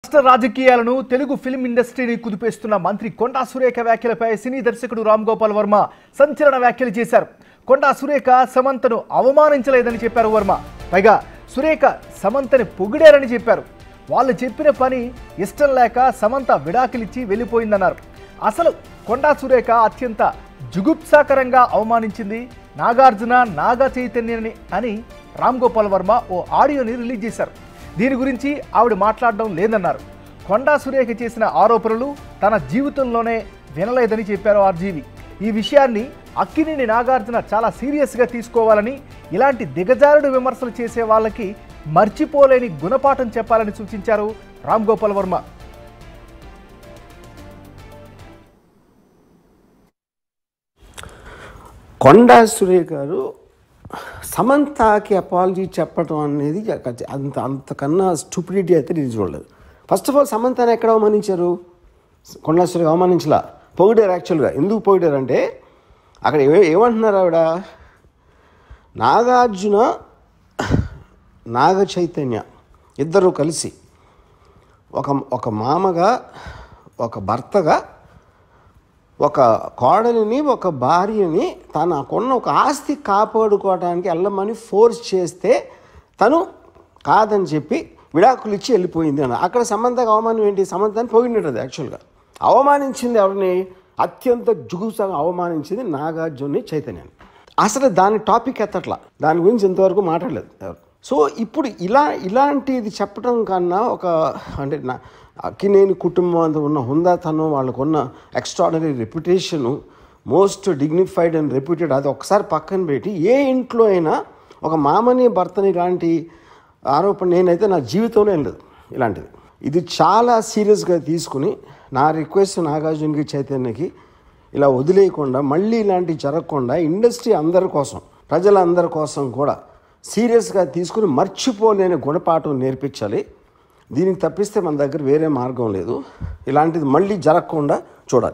రాష్ట్ర రాజకీయాలను తెలుగు ఫిల్మ్ ఇండస్ట్రీని కుదిపేస్తున్న మంత్రి కొండా సురేఖ వ్యాఖ్యలపై సినీ దర్శకుడు రామ్ గోపాల్ వర్మ సంచలన వ్యాఖ్యలు చేశారు కొండా సురేఖ సమంతను అవమానించలేదని చెప్పారు వర్మ పైగా సురేఖ సమంతని పొగిడారని చెప్పారు వాళ్ళు చెప్పిన పని ఇష్టం లేక సమంత విడాకులిచ్చి వెళ్ళిపోయిందన్నారు అసలు కొండా సురేఖ అత్యంత జుగుప్సాకరంగా అవమానించింది నాగార్జున నాగ చైతన్యని అని రామ్ గోపాల్ వర్మ ఓ ఆడియోని రిలీజ్ చేశారు దీని గురించి ఆవిడ మాట్లాడడం లేదన్నారు కొండా సురేఖ చేసిన ఆరోపణలు తన జీవితంలోనే వినలేదని చెప్పారు ఆర్జీవి ఈ విషయాన్ని అక్కినేని నాగార్జున చాలా సీరియస్గా తీసుకోవాలని ఇలాంటి దిగజారుడు విమర్శలు చేసే వాళ్ళకి మర్చిపోలేని గుణపాఠం చెప్పాలని సూచించారు రామ్ గోపాల్ వర్మ కొండా సురేఖ గారు సమంతకి అపాలజీ చెప్పడం అనేది అంత అంతకన్నా స్టూపిడిటీ అయితే నేను చూడలేదు ఫస్ట్ ఆఫ్ ఆల్ సమంతని ఎక్కడ అవమానించారు కొండా సురేఖ అవమానించలా పొగిడారు యాక్చువల్గా ఎందుకు పొగిడారు అంటే అక్కడ ఏ ఏమంటున్నారు ఆవిడ నాగార్జున నాగ చైతన్య ఇద్దరు కలిసి ఒక ఒక మామగా ఒక భర్తగా ఒక కోడలిని ఒక భార్యని తనకున్న ఒక ఆస్తి కాపాడుకోవడానికి వెళ్ళమని ఫోర్స్ చేస్తే తను కాదని చెప్పి విడాకులు ఇచ్చి వెళ్ళిపోయింది అని అక్కడ సమంతకు అవమానం ఏంటి సమంతాన్ని పోగినట్టు యాక్చువల్గా అవమానించింది ఎవరిని అత్యంత జుగుసంగా అవమానించింది నాగార్జున్ని చైతన్యాన్ని అసలు దాని టాపిక్ ఎత్తట్లా దాని గురించి ఇంతవరకు మాట్లాడలేదు ఎవరు సో ఇప్పుడు ఇలా ఇలాంటిది చెప్పడం కన్నా ఒక అంటే నా అక్కినేని కుటుంబం అంత ఉన్న హుందాతనం వాళ్ళకున్న extraordinary reputation most dignified and reputed అది ఒకసారి పక్కన పెట్టి ఏ ఇంట్లో అయినా ఒక మామని భర్తని ఇలాంటి ఆరోపణ నేనైతే నా జీవితంలో ఏం లేదు ఇలాంటిది ఇది చాలా సీరియస్గా తీసుకుని నా రిక్వెస్ట్ నాగార్జునకి చైతన్యకి ఇలా వదిలేయకుండా మళ్ళీ ఇలాంటివి జరగకుండా ఇండస్ట్రీ అందరి కోసం ప్రజలందరి కోసం కూడా సీరియస్గా తీసుకుని మర్చిపోలేని గుణపాఠం నేర్పించాలి దీనికి తప్పిస్తే మన దగ్గర వేరే మార్గం లేదు ఇలాంటిది మళ్ళీ జరగకుండా చూడాలి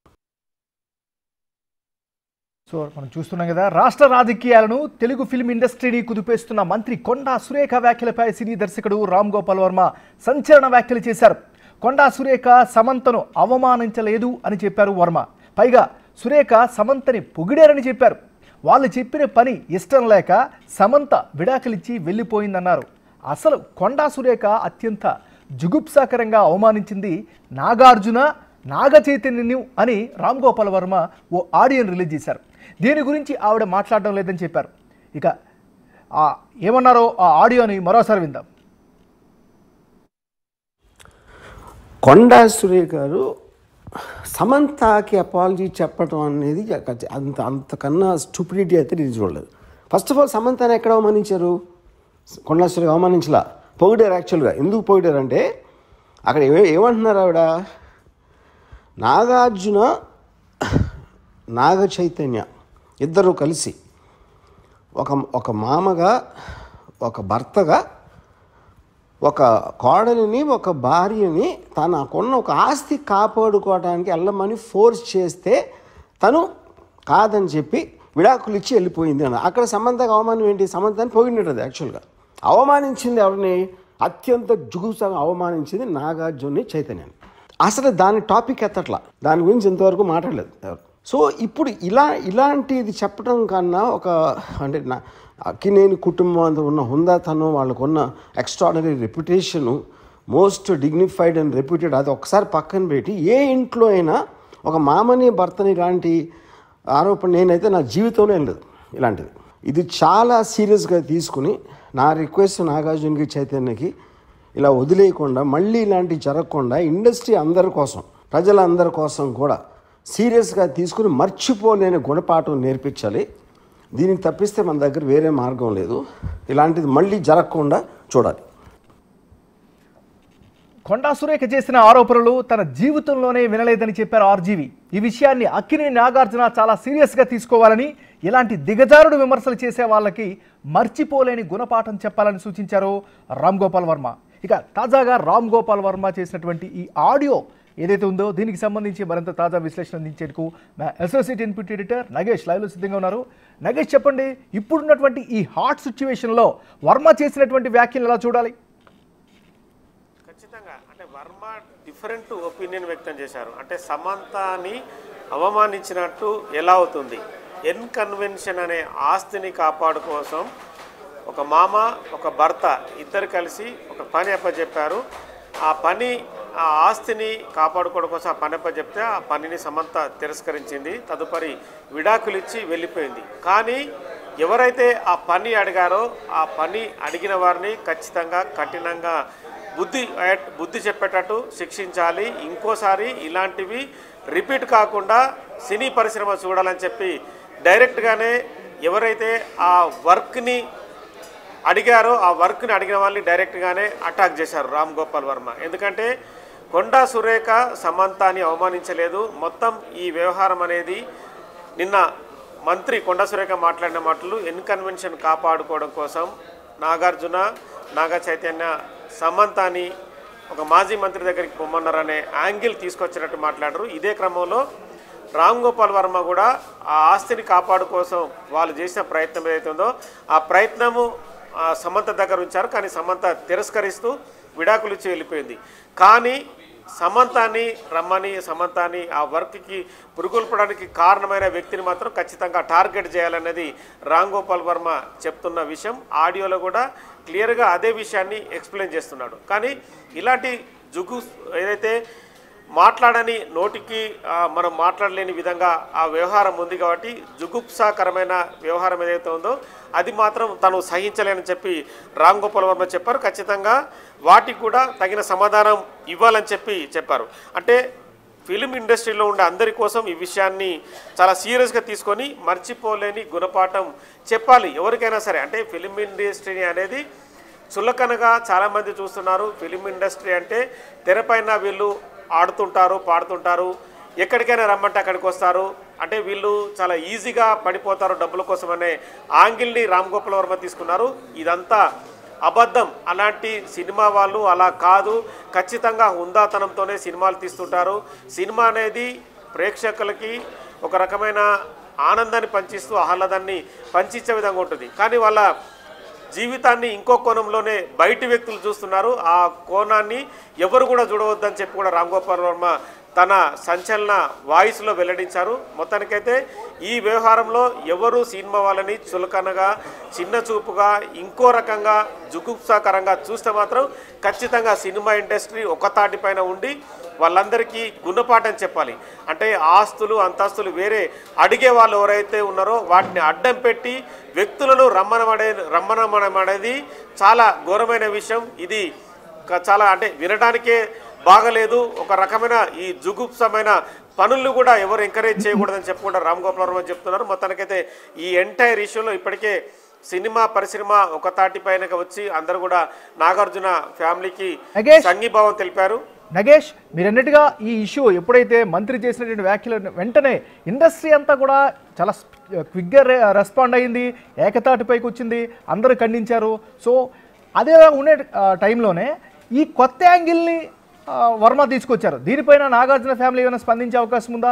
సో మనం చూస్తున్నాం కదా రాష్ట్ర రాజకీయాలను తెలుగు ఫిల్మ్ ఇండస్ట్రీని కుదిపేస్తున్న మంత్రి కొండా సురేఖ వ్యాఖ్యలపై సినీ దర్శకుడు రామ్ గోపాల్ వర్మ సంచలన వ్యాఖ్యలు చేశారు కొండా సురేఖ సమంతను అవమానించలేదు అని చెప్పారు వర్మ పైగా సురేఖ సమంతని పొగిడారని చెప్పారు వాళ్ళు చెప్పిన పని ఇష్టం లేక సమంత విడాకులిచ్చి వెళ్ళిపోయిందన్నారు అసలు కొండా సురేఖ అత్యంత జుగుప్సాకరంగా అవమానించింది నాగార్జున నాగ చైతన్యం అని రామ్ గోపాల్ వర్మ ఓ ఆడియోని రిలీజ్ చేశారు దీని గురించి ఆవిడ మాట్లాడడం లేదని చెప్పారు ఇక ఆ ఏమన్నారో ఆ ఆడియోని మరోసారి విందాం కొండా సురేఖ గారు సమంతకి అపాలజీ చెప్పడం అనేది అంత అంతకన్నా స్టూపిడిటీ అయితే నేను చూడలేదు ఫస్ట్ ఆఫ్ ఆల్ సమంతని ఎక్కడ అవమానించారు కొండా సురేఖ అవమానించలా పొగిడారు యాక్చువల్గా ఎందుకు పొగిడారు అంటే అక్కడ ఏ ఏమంటున్నారు ఆవిడ నాగార్జున నాగ చైతన్య ఇద్దరు కలిసి ఒక ఒక మామగా ఒక భర్తగా ఒక కోడలిని ఒక భార్యని తనకున్న ఒక ఆస్తి కాపాడుకోవడానికి వెళ్ళమని ఫోర్స్ చేస్తే తను కాదని చెప్పి విడాకులు ఇచ్చి వెళ్ళిపోయింది అని అక్కడ సమంతకు అవమానం ఏంటి సమంతాన్ని పోగినట్టు యాక్చువల్గా అవమానించింది ఎవరిని అత్యంత జుగుసంగా అవమానించింది నాగార్జున్ని చైతన్యాన్ని అసలు దాని టాపిక్ ఎత్తట్లా దాని గురించి ఇంతవరకు మాట్లాడలేదు ఎవరు సో ఇప్పుడు ఇలా ఇలాంటిది చెప్పడం కన్నా ఒక అంటే నా అక్కినేని కుటుంబం అంత ఉన్న హుందాతనం వాళ్ళకున్న extraordinary reputation most dignified and reputed అది ఒకసారి పక్కన పెట్టి ఏ ఇంట్లో అయినా ఒక మామని భర్తని ఇలాంటి ఆరోపణ నేనైతే నా జీవితంలో ఏం లేదు ఇలాంటిది ఇది చాలా సీరియస్గా తీసుకుని నా రిక్వెస్ట్ నాగార్జునకి చైతన్యకి ఇలా వదిలేయకుండా మళ్ళీ ఇలాంటివి జరగకుండా ఇండస్ట్రీ అందరి కోసం ప్రజలందరి కోసం కూడా సీరియస్గా తీసుకుని మర్చిపోలేని గుణపాఠం నేర్పించాలి దీనికి తప్పిస్తే మన దగ్గర వేరే మార్గం లేదు ఇలాంటిది మళ్ళీ జరగకుండా చూడాలి కొండా సురేఖ చేసిన ఆరోపణలు తన జీవితంలోనే వినలేదని చెప్పారు ఆర్జీవి ఈ విషయాన్ని అక్కినేని నాగార్జున చాలా సీరియస్గా తీసుకోవాలని ఇలాంటి దిగజారుడు విమర్శలు చేసే వాళ్ళకి మర్చిపోలేని గుణపాఠం చెప్పాలని సూచించారు రామ్ గోపాల్ వర్మ ఇక తాజాగా రామ్ గోపాల్ వర్మ చేసినటువంటి ఈ ఆడియో ఏదైతే ఉందో దీనికి సంబంధించి మరింత తాజా విశ్లేషణ అందించేందుకు మా అసోసియేట్ ఇన్పుట్ ఎడిటర్ నగేష్ లైవ్లో సిద్ధంగా ఉన్నారు నగేష్ చెప్పండి ఇప్పుడున్నటువంటి ఈ హాట్ సిచ్యువేషన్లో వర్మ చేసినటువంటి వ్యాఖ్యలు ఎలా చూడాలి ఖచ్చితంగా అంటే వర్మ డిఫరెంట్ ఒపీనియన్ వ్యక్తం చేశారు అంటే సమంతని అవమానించినట్టు ఎలా అవుతుంది ఎన్ కన్వెన్షన్ అనే ఆస్తిని కాపాడు కోసం ఒక మామ ఒక భర్త ఇద్దరు కలిసి ఒక పని అప్పచెప్పారు ఆ పని ఆ ఆస్తిని కాపాడుకోవడం కోసం ఆ పని అప్పచెప్తే ఆ పనిని సమంత తిరస్కరించింది తదుపరి విడాకులు ఇచ్చి వెళ్ళిపోయింది కానీ ఎవరైతే ఆ పని అడిగారో ఆ పని అడిగిన వారిని ఖచ్చితంగా కఠినంగా బుద్ధి బుద్ధి చెప్పేటట్టు శిక్షించాలి ఇంకోసారి ఇలాంటివి రిపీట్ కాకుండా సినీ పరిశ్రమ చూడాలని చెప్పి డైరెక్ట్గానే ఎవరైతే ఆ వర్క్ని అడిగారో ఆ వర్క్ని అడిగిన వాళ్ళని డైరెక్ట్గానే అటాక్ చేశారు రామ్ గోపాల్ వర్మ ఎందుకంటే కొండా సురేఖ సమంతాని అవమానించలేదు మొత్తం ఈ వ్యవహారం అనేది నిన్న మంత్రి కొండా సురేఖ మాట్లాడిన మాటలు ఎన్ కన్వెన్షన్ కాపాడుకోవడం కోసం నాగార్జున నాగ చైతన్య సమంతాని ఒక మాజీ మంత్రి దగ్గరికి పొమ్మన్నారనే యాంగిల్ తీసుకొచ్చినట్టు మాట్లాడారు ఇదే క్రమంలో రామ్ గోపాల్ వర్మ కూడా ఆ ఆస్తిని కాపాడు కోసం వాళ్ళు చేసిన ప్రయత్నం ఏదైతే ఉందో ఆ ప్రయత్నము ఆ సమంత దగ్గర ఉంచారు కానీ సమంత తిరస్కరిస్తూ విడాకులు ఇచ్చి వెళ్ళిపోయింది కానీ సమంతాన్ని రమ్మని సమంతాన్ని ఆ వర్క్కి పురుగొల్పడానికి కారణమైన వ్యక్తిని మాత్రం ఖచ్చితంగా టార్గెట్ చేయాలన్నది రామ్ గోపాల్ వర్మ చెప్తున్న విషయం ఆడియోలో కూడా క్లియర్గా అదే విషయాన్ని ఎక్స్ప్లెయిన్ చేస్తున్నాడు కానీ ఇలాంటి జుగు ఏదైతే మాట్లాడని నోటికి ఆ, మనం మాట్లాడలేని విధంగా ఆ వ్యవహారం ఉంది కాబట్టి జుగుప్సాకరమైన వ్యవహారం ఏదైతే ఉందో అది మాత్రం తను సహించలేనని చెప్పి రామ్ గోపాల్ వర్మ చెప్పారు ఖచ్చితంగా వాటికి కూడా తగిన సమాధానం ఇవ్వాలని చెప్పి చెప్పారు అంటే ఫిలిం ఇండస్ట్రీలో ఉండే అందరి కోసం ఈ విషయాన్ని చాలా సీరియస్గా తీసుకొని మర్చిపోలేని గుణపాఠం చెప్పాలి ఎవరికైనా సరే అంటే ఫిలిం ఇండస్ట్రీ అనేది చులకనగా చాలామంది చూస్తున్నారు ఫిలిం ఇండస్ట్రీ అంటే తెరపైన వీళ్ళు ఆడుతుంటారు పాడుతుంటారు ఎక్కడికైనా రమ్మంటే అక్కడికి వస్తారు అంటే వీళ్ళు చాలా ఈజీగా పడిపోతారు డబ్బుల కోసం అనే ఆంగిల్ని రామ్ గోపాల్ వర్మ తీసుకున్నారు ఇదంతా అబద్ధం అలాంటి సినిమా వాళ్ళు అలా కాదు ఖచ్చితంగా హుందాతనంతోనే సినిమాలు తీస్తుంటారు సినిమా అనేది ప్రేక్షకులకి ఒక రకమైన ఆనందాన్ని పంచిస్తూ ఆహ్లాదాన్ని పంచించే విధంగా ఉంటుంది కానీ వాళ్ళ జీవితాన్ని ఇంకో కోణంలోనే బయటి వ్యక్తులు చూస్తున్నారు ఆ కోణాన్ని ఎవరు కూడా చూడవద్దని చెప్పి కూడా రామ్ గోపాల్ వర్మ తన సంచలన వాయిస్లో వెల్లడించారు మొత్తానికైతే ఈ వ్యవహారంలో ఎవరు సినిమా వాళ్ళని చులకనగా చిన్న చూపుగా ఇంకో రకంగా జుగుప్సాకరంగా చూస్తే మాత్రం ఖచ్చితంగా సినిమా ఇండస్ట్రీ ఒక తాటిపైన ఉండి వాళ్ళందరికీ గుణపాఠం చెప్పాలి అంటే ఆస్తులు అంతస్తులు వేరే అడిగే వాళ్ళు ఎవరైతే ఉన్నారో వాటిని అడ్డం పెట్టి వ్యక్తులను రమ్మనమడే రమ్మనమడం అనేది చాలా ఘోరమైన విషయం ఇది క- చాలా అంటే వినడానికే బాగలేదు ఒక రకమైన ఈ జుగుప్సమైన పనులు కూడా ఎవరు ఎంకరేజ్ చేయకూడదని చెప్పుకుంటారు రామ్ గోపాల్ వర్మ చెప్తున్నారు మొత్తానికైతే ఈ ఎంటైర్ ఇష్యూలో ఇప్పటికే సినిమా పరిశ్రమ ఒక తాటిపైన వచ్చి అందరూ కూడా నాగార్జున ఫ్యామిలీకి నగేష్. సంఘీభావం తెలిపారు నగేష్ మీరన్నట్టుగా ఈ ఇష్యూ ఎప్పుడైతే మంత్రి చేసినటువంటి వ్యాఖ్యలు వెంటనే ఇండస్ట్రీ అంతా కూడా చాలా క్విక్గా రెస్పాండ్ అయింది ఏకతాటిపైకి వచ్చింది అందరూ ఖండించారు సో అదే ఉండే ఆ, టైంలోనే ఈ కొత్త యాంగిల్ని ఆ, వర్మ తీసుకొచ్చారు దీనిపైన నాగార్జున ఫ్యామిలీ ఏమైనా స్పందించే అవకాశం ఉందా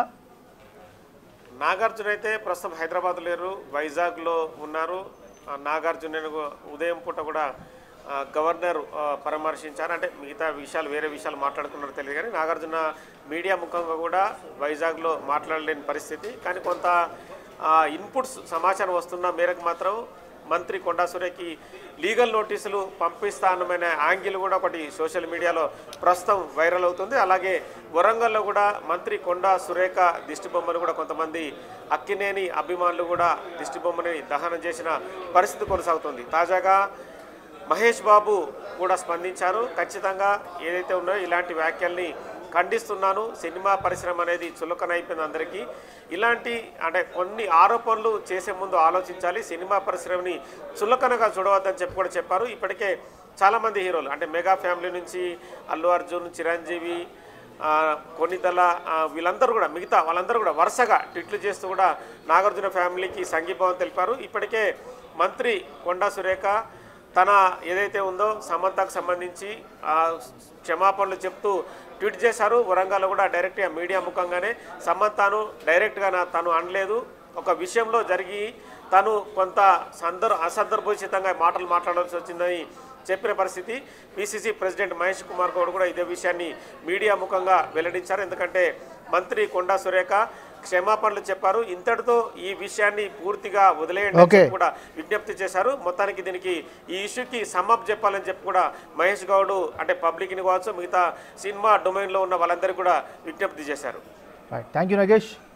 నాగార్జున అయితే ప్రస్తుతం హైదరాబాద్ లేరు వైజాగ్లో ఉన్నారు ఆ, నాగార్జున ఉదయం పూట కూడా ఆ, గవర్నర్ ఆ, పరామర్శించారు అంటే మిగతా విషయాలు వేరే విషయాలు మాట్లాడుకున్నారో తెలియదు కానీ నాగార్జున మీడియా ముఖంగా కూడా వైజాగ్లో మాట్లాడలేని పరిస్థితి కానీ కొంత ఆ, ఇన్పుట్స్ సమాచారం వస్తున్న మేరకు మాత్రం మంత్రి కొండా సురేఖకి లీగల్ నోటీసులు పంపిస్తానమైన యాంగిల్ కూడా ఒకటి సోషల్ మీడియాలో ప్రస్తుతం వైరల్ అవుతుంది అలాగే వరంగల్లో కూడా మంత్రి కొండా సురేఖ దిష్టి బొమ్మను కూడా కొంతమంది అక్కినేని అభిమానులు కూడా దిష్టి బొమ్మని దహనం చేసిన పరిస్థితి కొనసాగుతుంది తాజాగా మహేష్ బాబు కూడా స్పందించారు ఖచ్చితంగా ఏదైతే ఉన్నాయో ఇలాంటి వ్యాఖ్యల్ని ఖండిస్తున్నాను సినిమా పరిశ్రమ అనేది చులకనైపోయింది అందరికీ ఇలాంటి అంటే కొన్ని ఆరోపణలు చేసే ముందు ఆలోచించాలి సినిమా పరిశ్రమని చులకనగా చూడవద్దని చెప్పి కూడా చెప్పారు ఇప్పటికే చాలామంది హీరోలు అంటే మెగా ఫ్యామిలీ నుంచి అల్లు అర్జున్ చిరంజీవి ఆ, కొన్నితల ఆ, వీళ్ళందరూ కూడా మిగతా వాళ్ళందరూ కూడా వరుసగా ట్విట్లు చేస్తూ కూడా నాగార్జున ఫ్యామిలీకి సంఘీభావం తెలిపారు ఇప్పటికే మంత్రి కొండా సురేఖ తన ఏదైతే ఉందో సమంతకు సంబంధించి ఆ, క్షమాపణలు చెప్తూ ట్వీట్ చేశారు వరంగల్లో కూడా డైరెక్ట్గా మీడియా ముఖంగానే సమంతను డైరెక్ట్గా నా తను అనలేదు ఒక విషయంలో జరిగి తను కొంత సందర్ అసందర్భోచితంగా మాటలు మాట్లాడాల్సి వచ్చిందని చెప్పిన పరిస్థితి పిసిసి ప్రెసిడెంట్ మహేష్ కుమార్ గౌడ్ కూడా ఇదే విషయాన్ని మీడియా ముఖంగా వెల్లడించారు ఎందుకంటే మంత్రి కొండా సురేఖ క్షమాపణలు చెప్పారు ఇంతటితో ఈ విషయాన్ని పూర్తిగా వదిలేయండి అని Okay. చెప్పి కూడా విజ్ఞప్తి చేశారు మొత్తానికి దీనికి ఈ ఇష్యూకి సమ్మప్ చెప్పాలని చెప్పి కూడా మహేష్ గౌడ్ అంటే పబ్లిక్ని కావచ్చు మిగతా సినిమా డొమైన్లో ఉన్న వాళ్ళందరికీ కూడా విజ్ఞప్తి చేశారు రైట్ థ్యాంక్ యూ నగేష్